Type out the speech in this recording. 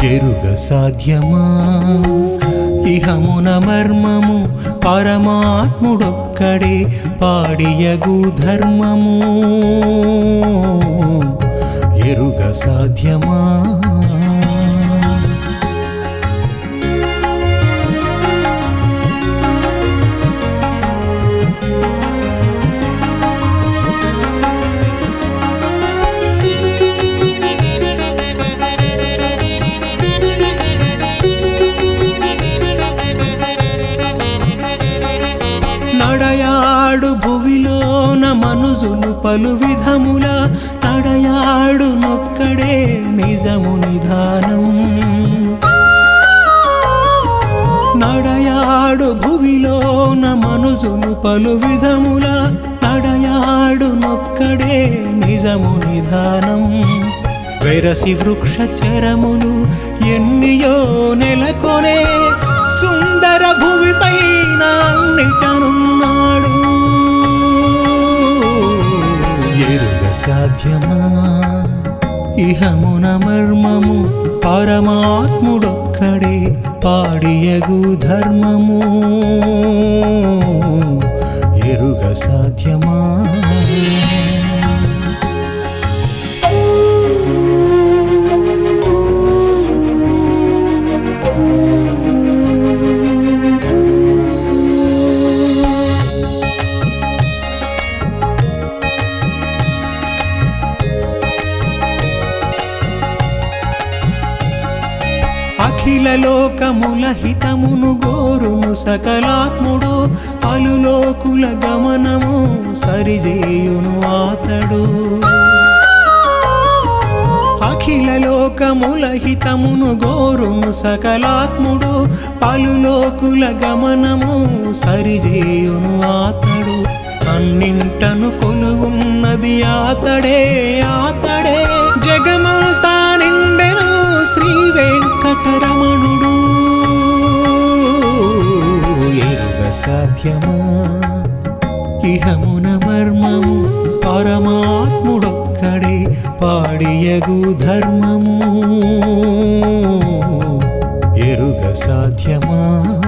ఎరుగ సాధ్యమా ఇహమున మర్మము పరమాత్ముడొక్కడే పాడియగు ధర్మము ఎరుగ సాధ్యమా నడయాడు భువిలోన మనుజులు పలు విధముల నడయాడు నొక్కడే నిజము నిధానం నడయాడు భువిలోన మనుజులు పలు విధముల నడయాడు నొక్కడే నిజము నిధానం వెరసి వృక్ష చరములు ఎన్నియో నెలకొనే సుందర భూమి పైన అన్నిటనున్నాడు ఎరుగ సాధ్యమా ఇహమున మర్మము పరమాత్ముడొక్కడే పాడియగు ధర్మము ఎరుగ సాధ్యమా అఖిల లోకముల హితమును గోరును సకలాత్ముడు పలులోకుల గమనము సరిజేయును ఆతడు అఖిల లోకముల హితమును గోరును సకలాత్ముడు పలులోకుల గమనము సరిజేయును ఆతడు అన్నింటను కొలువున్నది ఆతడే ఆతడే జగమంతా నిండెను శ్రీ వెంకటరమణుడు ఎరుగ సాధ్యమా ఇహమున మర్మము పరమాత్ముడొక్కడే పాడియగు ధర్మము ఎరుగ సాధ్యమా